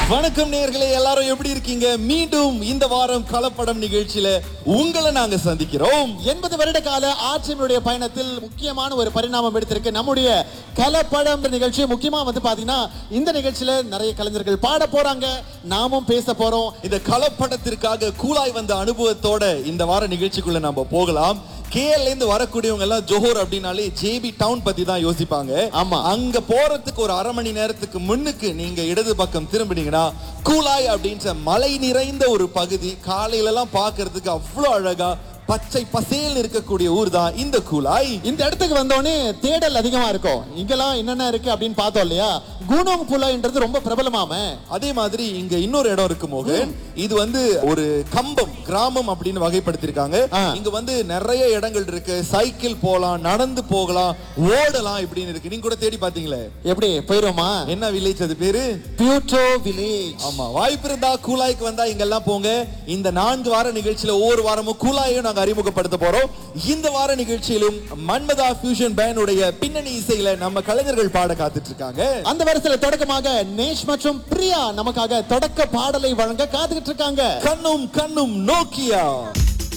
வணக்கம் நேயர்களே எல்லாரும் எப்படி இருக்கீங்க மீண்டும் இந்த வாரம் கலப்படம் நிகழ்ச்சியில உங்களை நாங்க சந்திக்கிறோம் எண்பது வருட கால ஆட்சியினுடைய பயணத்தில் முக்கியமான ஒரு பரிணாமம் எடுத்திருக்கு நம்முடைய கலப்படம் நிகழ்ச்சி முக்கியமா வந்து பாத்தீங்கன்னா இந்த நிகழ்ச்சியில நிறைய கலைஞர்கள் பாட போறாங்க நாமும் பேச போறோம் இந்த கலப்படத்திற்காக கூலாய் வந்த அனுபவத்தோட இந்த வார நிகழ்ச்சிக்குள்ள நம்ம போகலாம் கேஎல்ல இருந்து வரக்கூடியவங்க எல்லாம் ஜோஹர் அப்படின்னாலே ஜேபி டவுன் பத்தி தான் யோசிப்பாங்க ஆமா. அங்க போறதுக்கு ஒரு அரை மணி நேரத்துக்கு முன்னுக்கு நீங்க இடது பக்கம் திரும்பினீங்கன்னா கூலாய் அப்படின்ற மலை நிறைந்த ஒரு பகுதி காலையில எல்லாம் பார்க்கிறதுக்கு அவ்வளவு அழகா பச்சை பசேல் இருக்கக்கூடிய ஊர் தான் இந்த கூலாய் இந்த இடத்துக்கு வந்தோடனே தேடல் அதிகமா இருக்கும் இங்கெல்லாம் என்னென்ன இருக்கு அப்படின்னு பார்த்தோம் இல்லையா குணம் புலான்றது ரொம்ப பிரபலமாமே அதே மாதிரி இங்க இன்னொரு இடம் இருக்கு மோகன் இது வந்து ஒரு கம்பம் கிராமம் அப்படின்னு வகைப்படுத்திருக்காங்க ஆ. இங்க வந்து நிறைய இடங்கள் இருக்கு சைக்கிள் போலாம் நடந்து போகலாம் ஓடலாம் இப்படின்னு இருக்கு நீங்க கூட தேடி பாத்தீங்களே எப்படி போயிருவோமா என்ன வில்லேஜ் அது பேரு பியூட்டோ வில்லேஜ் ஆமா வாய்ப்பு இருந்தா கூலாய்க்கு வந்தா இங்கெல்லாம் போங்க இந்த நான்கு வார நிகழ்ச்சியில ஒவ்வொரு வாரமும் கூலாயும் நாங்க அறிமுகப்படுத்த போறோம் இந்த வார நிகழ்ச்சியிலும் மன்மதா ஃபியூஷன் பேனுடைய பின்னணி இசையில நம்ம கலைஞர்கள் பாட காத்துட்டு இருக்காங்க அந்த வரிசையில தொடக்கமாக நேஷ் மற்றும் பிரியா நமக்காக தொடக்க பாடலை வழங்க காத்துக்கிட்டு இருக்காங்க கண்ணும் கண்ணும் நோக்கியா